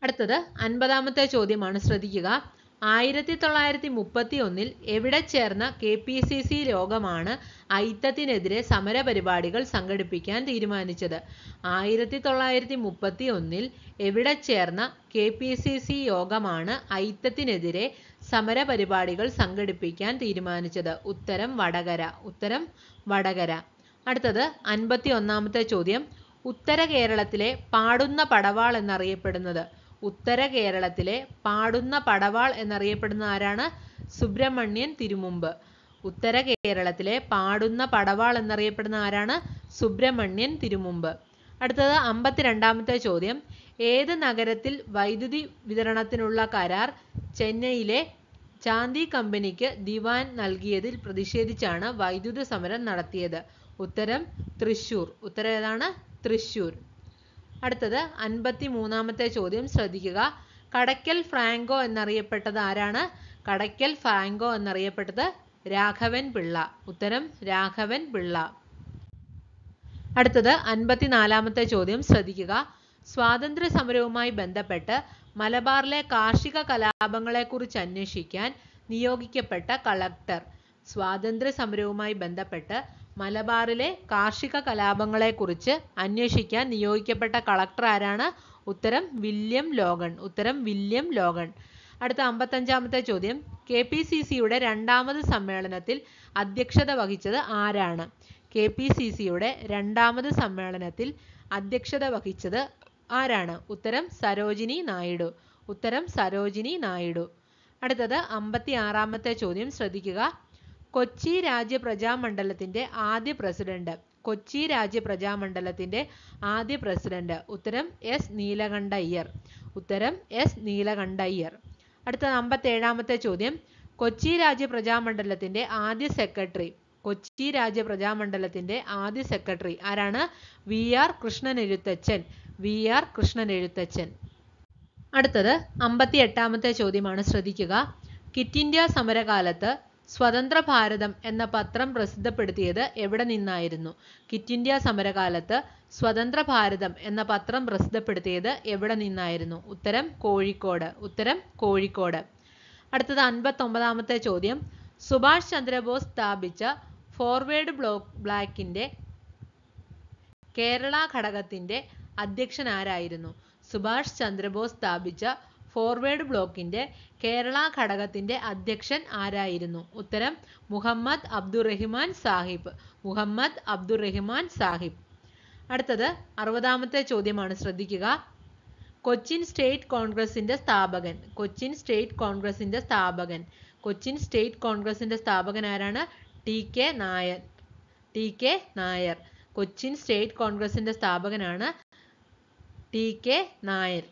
അടുത്തത് അൻപതാമത്തെ ചോദ്യമാണ് ശ്രദ്ധിക്കുക ആയിരത്തി തൊള്ളായിരത്തി മുപ്പത്തി ഒന്നിൽ എവിടെ ചേർന്ന കെ പി സി സി യോഗമാണ് ഐത്തത്തിനെതിരെ സമരപരിപാടികൾ സംഘടിപ്പിക്കാൻ തീരുമാനിച്ചത് ആയിരത്തി തൊള്ളായിരത്തി മുപ്പത്തി ഒന്നിൽ എവിടെ ചേർന്ന കെ പി സി സി യോഗമാണ് ഐത്തത്തിനെതിരെ സമരപരിപാടികൾ സംഘടിപ്പിക്കാൻ തീരുമാനിച്ചത് ഉത്തരം വടകര ഉത്തരം വടകര അടുത്തത് അൻപത്തി ഒന്നാമത്തെ ചോദ്യം ഉത്തര കേരളത്തിലെ പാടുന്ന പടവാൾ എന്നറിയപ്പെടുന്നത് ഉത്തര കേരളത്തിലെ പാടുന്ന പടവാൾ എന്നറിയപ്പെടുന്ന ആരാണ് സുബ്രഹ്മണ്യൻ തിരുമുമ്പ് ഉത്തര കേരളത്തിലെ പാടുന്ന പടവാൾ എന്നറിയപ്പെടുന്ന ആരാണ് സുബ്രഹ്മണ്യൻ തിരുമുമ്പ് അടുത്തത് അമ്പത്തിരണ്ടാമത്തെ ചോദ്യം ഏത് നഗരത്തിൽ വൈദ്യുതി വിതരണത്തിനുള്ള കരാർ ചെന്നൈയിലെ ചാന്തി കമ്പനിക്ക് ദിവാൻ നൽകിയതിൽ പ്രതിഷേധിച്ചാണ് വൈദ്യുത സമരം നടത്തിയത് ഉത്തരം തൃശൂർ ഉത്തരം ഏതാണ് തൃശൂർ അടുത്തത് അൻപത്തി മൂന്നാമത്തെ ചോദ്യം ശ്രദ്ധിക്കുക കടയ്ക്കൽ ഫ്രാങ്കോ എന്നറിയപ്പെട്ടത് ആരാണ് കടയ്ക്കൽ ഫ്രാങ്കോ എന്നറിയപ്പെട്ടത് രാഘവൻ പിള്ള ഉത്തരം രാഘവൻ പിള്ള അടുത്തത് അൻപത്തിനാലാമത്തെ ചോദ്യം ശ്രദ്ധിക്കുക സ്വാതന്ത്ര്യ സമരവുമായി ബന്ധപ്പെട്ട് മലബാറിലെ കാർഷിക കലാപങ്ങളെക്കുറിച്ച് അന്വേഷിക്കാൻ നിയോഗിക്കപ്പെട്ട കളക്ടർ സ്വാതന്ത്ര്യ സമരവുമായി ബന്ധപ്പെട്ട് മലബാറിലെ കാർഷിക കലാപങ്ങളെക്കുറിച്ച് അന്വേഷിക്കാൻ നിയോഗിക്കപ്പെട്ട കളക്ടർ ആരാണ് ഉത്തരം വില്യം ലോഗൺ ഉത്തരം വില്യം ലോഗൺ അടുത്ത അമ്പത്തഞ്ചാമത്തെ ചോദ്യം കെ പി സി സിയുടെ രണ്ടാമത് സമ്മേളനത്തിൽ അധ്യക്ഷത വഹിച്ചത് ആരാണ് കെ പി സി സിയുടെ രണ്ടാമത് സമ്മേളനത്തിൽ അധ്യക്ഷത വഹിച്ചത് ആരാണ് ഉത്തരം സരോജിനി നായിഡു ഉത്തരം സരോജിനി നായിഡു അടുത്തത് അമ്പത്തി ആറാമത്തെ ചോദ്യം ശ്രദ്ധിക്കുക കൊച്ചി രാജ്യ പ്രജാമണ്ഡലത്തിന്റെ ആദ്യ പ്രസിഡന്റ് കൊച്ചി രാജ്യ പ്രജാമണ്ഡലത്തിന്റെ ആദ്യ പ്രസിഡന്റ് ഉത്തരം എസ് നീലകണ്ഠയ്യർ ഉത്തരം എസ് നീലകണ്ഠയ്യർ അടുത്തത് അമ്പത്തേഴാമത്തെ ചോദ്യം കൊച്ചി രാജ്യ പ്രജാമണ്ഡലത്തിന്റെ ആദ്യ സെക്രട്ടറി കൊച്ചി രാജ്യ പ്രജാമണ്ഡലത്തിന്റെ ആദ്യ സെക്രട്ടറി ആരാണ് V R Krishnan Ezhuthachan V R Krishnan Ezhuthachan അടുത്തത് അമ്പത്തി എട്ടാമത്തെ ചോദ്യമാണ് ശ്രദ്ധിക്കുക കിറ്റ് ഇന്ത്യ സമരകാലത്ത് സ്വതന്ത്ര ഭാരതം എന്ന പത്രം പ്രസിദ്ധപ്പെടുത്തിയത് എവിടെ നിന്നായിരുന്നു കിറ്റ് ഇന്ത്യ സമരകാലത്ത് സ്വതന്ത്ര ഭാരതം എന്ന പത്രം പ്രസിദ്ധപ്പെടുത്തിയത് എവിടെ നിന്നായിരുന്നു ഉത്തരം കോഴിക്കോട് ഉത്തരം കോഴിക്കോട് അടുത്തത് അൻപത്തൊമ്പതാമത്തെ ചോദ്യം സുഭാഷ് ചന്ദ്രബോസ് സ്ഥാപിച്ച ഫോർവേഡ് ബ്ലോക്ക് ബ്ലാക്കിന്റെ കേരള ഘടകത്തിന്റെ അധ്യക്ഷൻ ആരായിരുന്നു സുഭാഷ് ചന്ദ്രബോസ് സ്ഥാപിച്ച ഫോർവേഡ് ബ്ലോക്കിന്റെ കേരള ഘടകത്തിന്റെ അധ്യക്ഷൻ ആരായിരുന്നു ഉത്തരം മുഹമ്മദ് അബ്ദുറഹിമാൻ സാഹിബ് മുഹമ്മദ് അബ്ദുറഹിമാൻ സാഹിബ് അടുത്തത് അറുപതാമത്തെ ചോദ്യമാണ് ശ്രദ്ധിക്കുക കൊച്ചിൻ സ്റ്റേറ്റ് കോൺഗ്രസിന്റെ സ്ഥാപകൻ കൊച്ചിൻ സ്റ്റേറ്റ് കോൺഗ്രസിന്റെ സ്ഥാപകൻ കൊച്ചിൻ സ്റ്റേറ്റ് കോൺഗ്രസിന്റെ സ്ഥാപകൻ ആരാണ് T K Nair T K Nair Cochin state കോൺഗ്രസിന്റെ സ്ഥാപകനാണ് ടി കെ നായർ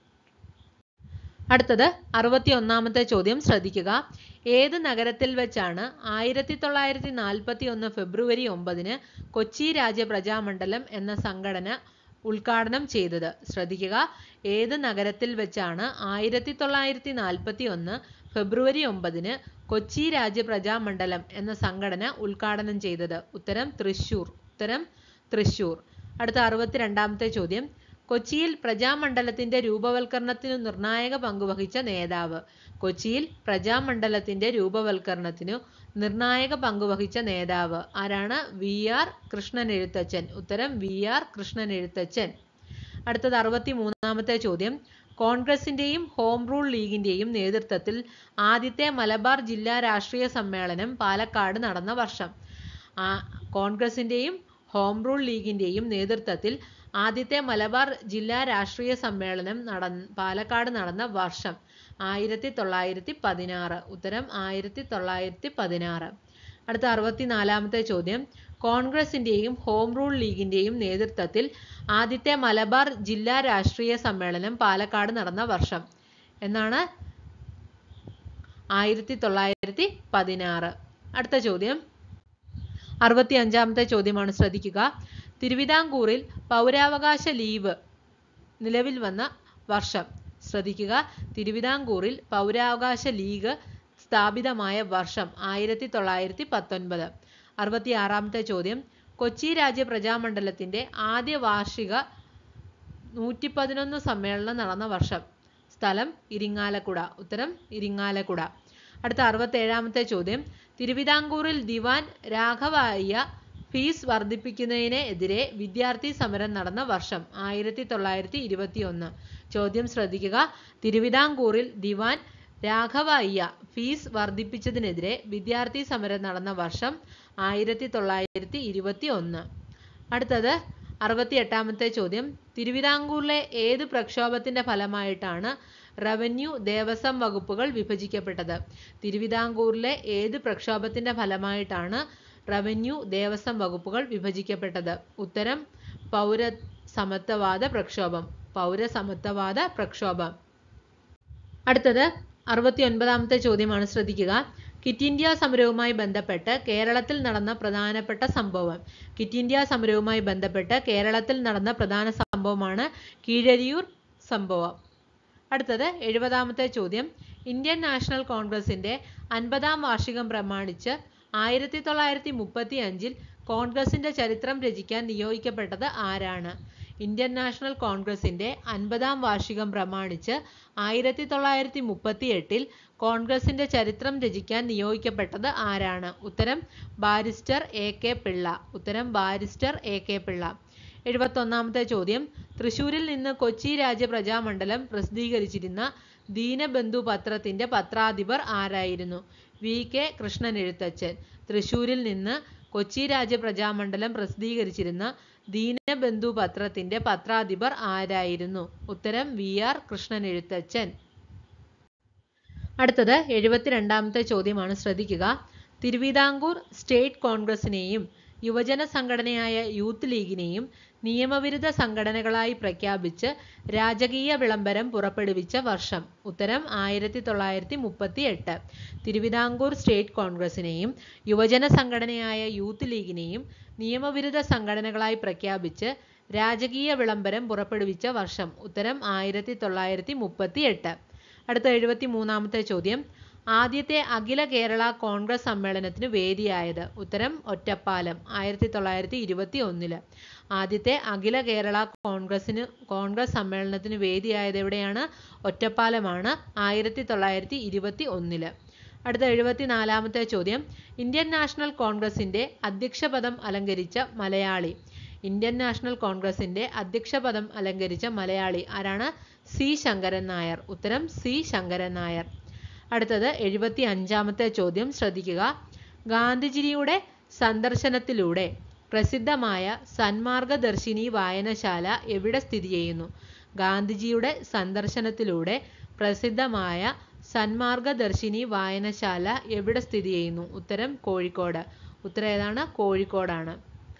അടുത്തത് അറുപത്തി ഒന്നാമത്തെ ചോദ്യം ശ്രദ്ധിക്കുക ഏത് നഗരത്തിൽ വെച്ചാണ് ആയിരത്തി തൊള്ളായിരത്തി നാൽപ്പത്തി ഒന്ന് ഫെബ്രുവരി ഒമ്പതിന് കൊച്ചി രാജ്യ പ്രജാമണ്ഡലം എന്ന സംഘടന ഉദ്ഘാടനം ചെയ്തത് ശ്രദ്ധിക്കുക ഏത് നഗരത്തിൽ വെച്ചാണ് ആയിരത്തി തൊള്ളായിരത്തി നാൽപ്പത്തി ഒന്ന് ഫെബ്രുവരി ഒമ്പതിന് കൊച്ചി രാജ്യ പ്രജാമണ്ഡലം എന്ന സംഘടന ഉദ്ഘാടനം ചെയ്തത് ഉത്തരം തൃശൂർ ഉത്തരം തൃശൂർ അടുത്ത അറുപത്തിരണ്ടാമത്തെ ചോദ്യം കൊച്ചിയിൽ പ്രജാമണ്ഡലത്തിന്റെ രൂപവൽക്കരണത്തിനു നിർണായക പങ്കുവഹിച്ച നേതാവ് കൊച്ചിയിൽ പ്രജാമണ്ഡലത്തിന്റെ രൂപവൽക്കരണത്തിനു നിർണായക പങ്കുവഹിച്ച നേതാവ് ആരാണ് വി ആർ കൃഷ്ണൻ എഴുത്തച്ഛൻ ഉത്തരം വി ആർ കൃഷ്ണൻ എഴുത്തച്ഛൻ അടുത്തത് അറുപത്തി മൂന്നാമത്തെ ചോദ്യം കോൺഗ്രസിന്റെയും ഹോം റൂൾ ലീഗിന്റെയും നേതൃത്വത്തിൽ ആദ്യത്തെ മലബാർ ജില്ലാ രാഷ്ട്രീയ സമ്മേളനം പാലക്കാട് നടന്ന വർഷം ആ കോൺഗ്രസിന്റെയും ഹോം റൂൾ ലീഗിന്റെയും നേതൃത്വത്തിൽ ആദ്യത്തെ മലബാർ ജില്ലാ രാഷ്ട്രീയ സമ്മേളനം നട പാലക്കാട് നടന്ന വർഷം ആയിരത്തി തൊള്ളായിരത്തി പതിനാറ് ഉത്തരം ആയിരത്തി തൊള്ളായിരത്തി പതിനാറ് അടുത്ത അറുപത്തിനാലാമത്തെ ചോദ്യം കോൺഗ്രസിന്റെയും ഹോം റൂൾ ലീഗിന്റെയും നേതൃത്വത്തിൽ ആദ്യത്തെ മലബാർ ജില്ലാ രാഷ്ട്രീയ സമ്മേളനം പാലക്കാട് നടന്ന വർഷം എന്നാണ് ആയിരത്തി തൊള്ളായിരത്തി പതിനാറ് അടുത്ത ചോദ്യം അറുപത്തി അഞ്ചാമത്തെ ചോദ്യമാണ് ശ്രദ്ധിക്കുക തിരുവിതാംകൂറിൽ പൗരാവകാശ ലീവ് നിലവിൽ വന്ന വർഷം ശ്രദ്ധിക്കുക തിരുവിതാംകൂറിൽ പൗരാവകാശ ലീഗ് സ്ഥാപിതമായ വർഷം ആയിരത്തി തൊള്ളായിരത്തി പത്തൊൻപത് അറുപത്തി ആറാമത്തെ ചോദ്യം കൊച്ചി രാജ്യ പ്രജാമണ്ഡലത്തിന്റെ ആദ്യ വാർഷിക നൂറ്റി പതിനൊന്ന് സമ്മേളനം നടന്ന വർഷം സ്ഥലം ഇരിങ്ങാലക്കുട ഉത്തരം ഇരിങ്ങാലക്കുട അടുത്ത അറുപത്തേഴാമത്തെ ചോദ്യം തിരുവിതാംകൂറിൽ ദിവാൻ രാഘവയ്യ ഫീസ് വർദ്ധിപ്പിക്കുന്നതിനെതിരെ വിദ്യാർത്ഥി സമരം നടന്ന വർഷം ആയിരത്തി തൊള്ളായിരത്തി ഇരുപത്തി ഒന്ന് ചോദ്യം ശ്രദ്ധിക്കുക തിരുവിതാംകൂറിൽ ദിവാൻ രാഘവയ്യ ഫീസ് വർദ്ധിപ്പിച്ചതിനെതിരെ വിദ്യാർത്ഥി സമരം നടന്ന വർഷം ആയിരത്തി തൊള്ളായിരത്തി ഇരുപത്തി ഒന്ന് അടുത്തത് അറുപത്തി എട്ടാമത്തെ ചോദ്യം തിരുവിതാംകൂറിലെ ഏത് പ്രക്ഷോഭത്തിന്റെ ഫലമായിട്ടാണ് റവന്യൂ ദേവസ്വം വകുപ്പുകൾ വിഭജിക്കപ്പെട്ടത് തിരുവിതാംകൂറിലെ ഏത് പ്രക്ഷോഭത്തിന്റെ ഫലമായിട്ടാണ് റവന്യൂ ദേവസ്വം വകുപ്പുകൾ വിഭജിക്കപ്പെട്ടത് ഉത്തരം പൗര സമത്വവാദ പ്രക്ഷോഭം പൗരസമത്വവാദ പ്രക്ഷോഭം അടുത്തത് അറുപത്തി ഒൻപതാമത്തെ ചോദ്യമാണ് ശ്രദ്ധിക്കുക കിറ്റ് ഇന്ത്യ സമരവുമായി ബന്ധപ്പെട്ട് കേരളത്തിൽ നടന്ന പ്രധാനപ്പെട്ട സംഭവം കിറ്റ് ഇന്ത്യ സമരവുമായി ബന്ധപ്പെട്ട് കേരളത്തിൽ നടന്ന പ്രധാന സംഭവമാണ് കീഴരിയൂർ സംഭവം അടുത്തത് എഴുപതാമത്തെ ചോദ്യം ഇന്ത്യൻ നാഷണൽ കോൺഗ്രസിന്റെ അൻപതാം വാർഷികം പ്രമാണിച്ച് ആയിരത്തി തൊള്ളായിരത്തി മുപ്പത്തി അഞ്ചിൽ കോൺഗ്രസിന്റെ ചരിത്രം രചിക്കാൻ നിയോഗിക്കപ്പെട്ടത് ആരാണ് ഇന്ത്യൻ നാഷണൽ കോൺഗ്രസിന്റെ അൻപതാം വാർഷികം പ്രമാണിച്ച് ആയിരത്തി തൊള്ളായിരത്തി മുപ്പത്തി എട്ടിൽ കോൺഗ്രസിന്റെ ചരിത്രം രചിക്കാൻ നിയോഗിക്കപ്പെട്ടത് ആരാണ് ഉത്തരം ബാരിസ്റ്റർ എ കെ പിള്ള ഉത്തരം ബാരിസ്റ്റർ എ കെ പിള്ള എഴുപത്തൊന്നാമത്തെ ചോദ്യം തൃശൂരിൽ നിന്ന് കൊച്ചി രാജ്യ പ്രജാമണ്ഡലം പ്രസിദ്ധീകരിച്ചിരുന്ന ദീനബന്ധു പത്രത്തിന്റെ പത്രാധിപർ ആരായിരുന്നു വി കെ കൃഷ്ണൻ എഴുത്തച്ഛൻ തൃശൂരിൽ നിന്ന് കൊച്ചി രാജ്യ പ്രജാമണ്ഡലം പ്രസിദ്ധീകരിച്ചിരുന്ന ദീനബന്ധു പത്രത്തിന്റെ പത്രാധിപർ ആരായിരുന്നു ഉത്തരം വി ആർ കൃഷ്ണൻ എഴുത്തച്ഛൻ അടുത്തത് എഴുപത്തിരണ്ടാമത്തെ ചോദ്യമാണ് ശ്രദ്ധിക്കുക തിരുവിതാംകൂർ സ്റ്റേറ്റ് കോൺഗ്രസിനെയും യുവജന സംഘടനയായ യൂത്ത് ലീഗിനെയും നിയമവിരുദ്ധ സംഘടനകളായി പ്രഖ്യാപിച്ച് രാജകീയ വിളംബരം പുറപ്പെടുവിച്ച വർഷം ഉത്തരം ആയിരത്തി തൊള്ളായിരത്തി മുപ്പത്തി എട്ട് തിരുവിതാംകൂർ സ്റ്റേറ്റ് കോൺഗ്രസിനെയും യുവജന സംഘടനയായ യൂത്ത് ലീഗിനെയും നിയമവിരുദ്ധ സംഘടനകളായി പ്രഖ്യാപിച്ച് രാജകീയ വിളംബരം പുറപ്പെടുവിച്ച വർഷം ഉത്തരം ആയിരത്തി തൊള്ളായിരത്തി മുപ്പത്തി എട്ട് അടുത്ത എഴുപത്തി മൂന്നാമത്തെ ചോദ്യം ആദ്യത്തെ അഖില കേരള കോൺഗ്രസ് സമ്മേളനത്തിന് വേദിയായത് ഉത്തരം ഒറ്റപ്പാലം ആയിരത്തി തൊള്ളായിരത്തി ഇരുപത്തി ഒന്നില് ആദ്യത്തെ അഖില കേരള കോൺഗ്രസിന് കോൺഗ്രസ് സമ്മേളനത്തിന് വേദിയായത് എവിടെയാണ് ഒറ്റപ്പാലമാണ് ആയിരത്തി തൊള്ളായിരത്തി ഇരുപത്തി ഒന്നില് അടുത്ത എഴുപത്തിനാലാമത്തെ ചോദ്യം ഇന്ത്യൻ നാഷണൽ കോൺഗ്രസിന്റെ അധ്യക്ഷ പദം അലങ്കരിച്ച മലയാളി ഇന്ത്യൻ നാഷണൽ കോൺഗ്രസിന്റെ അധ്യക്ഷ പദം അലങ്കരിച്ച മലയാളി ആരാണ് സി ശങ്കരൻ നായർ ഉത്തരം സി ശങ്കരൻ നായർ അടുത്തത് എഴുപത്തി അഞ്ചാമത്തെ ചോദ്യം ശ്രദ്ധിക്കുക ഗാന്ധിജിയുടെ സന്ദർശനത്തിലൂടെ പ്രസിദ്ധമായ സന്മാർഗദർശിനി വായനശാല എവിടെ സ്ഥിതി ചെയ്യുന്നു ഗാന്ധിജിയുടെ സന്ദർശനത്തിലൂടെ പ്രസിദ്ധമായ സന്മാർഗദർശിനി വായനശാല എവിടെ സ്ഥിതി ചെയ്യുന്നു ഉത്തരം കോഴിക്കോട് ഉത്തരം ഏതാണ് കോഴിക്കോടാണ്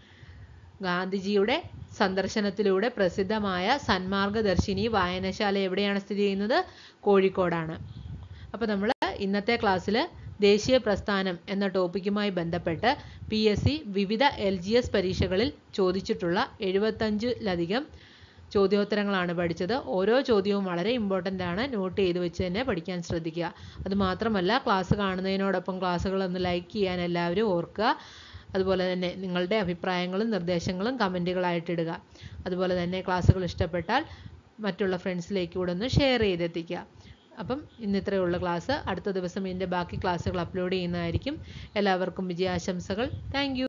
ഗാന്ധിജിയുടെ സന്ദർശനത്തിലൂടെ പ്രസിദ്ധമായ സന്മാർഗദർശിനി വായനശാല എവിടെയാണ് സ്ഥിതി ചെയ്യുന്നത് കോഴിക്കോടാണ് അപ്പോൾ നമ്മൾ ഇന്നത്തെ ക്ലാസ്സിൽ ദേശീയ പ്രസ്ഥാനം എന്ന ടോപ്പിക്കുമായി ബന്ധപ്പെട്ട് പി എസ് സി വിവിധ എൽ ജി എസ് പരീക്ഷകളിൽ ചോദിച്ചിട്ടുള്ള എഴുപത്തഞ്ചിലധികം ചോദ്യോത്തരങ്ങളാണ് പഠിച്ചത് ഓരോ ചോദ്യവും വളരെ ഇമ്പോർട്ടൻ്റ് ആണ് നോട്ട് ചെയ്ത് വെച്ച് തന്നെ പഠിക്കാൻ ശ്രദ്ധിക്കുക അതുമാത്രമല്ല ക്ലാസ് കാണുന്നതിനോടൊപ്പം ക്ലാസ്സുകൾ ഒന്ന് ലൈക്ക് ചെയ്യാൻ എല്ലാവരും ഓർക്കുക അതുപോലെ തന്നെ നിങ്ങളുടെ അഭിപ്രായങ്ങളും നിർദ്ദേശങ്ങളും കമൻറ്റുകളായിട്ട് ഇടുക അതുപോലെ തന്നെ ക്ലാസ്സുകൾ ഇഷ്ടപ്പെട്ടാൽ മറ്റുള്ള ഫ്രണ്ട്സിലേക്ക് കൂടെ ഒന്ന് ഷെയർ ചെയ്തെത്തിക്കുക അപ്പം ഇന്ന് ഇത്രയേ ഉള്ളൂ ക്ലാസ് അടുത്ത ദിവസം ഇതിൻ്റെ ബാക്കി ക്ലാസ്സുകൾ അപ്ലോഡ് ചെയ്യുന്നതായിരിക്കും എല്ലാവർക്കും വിജയാശംസകൾ താങ്ക്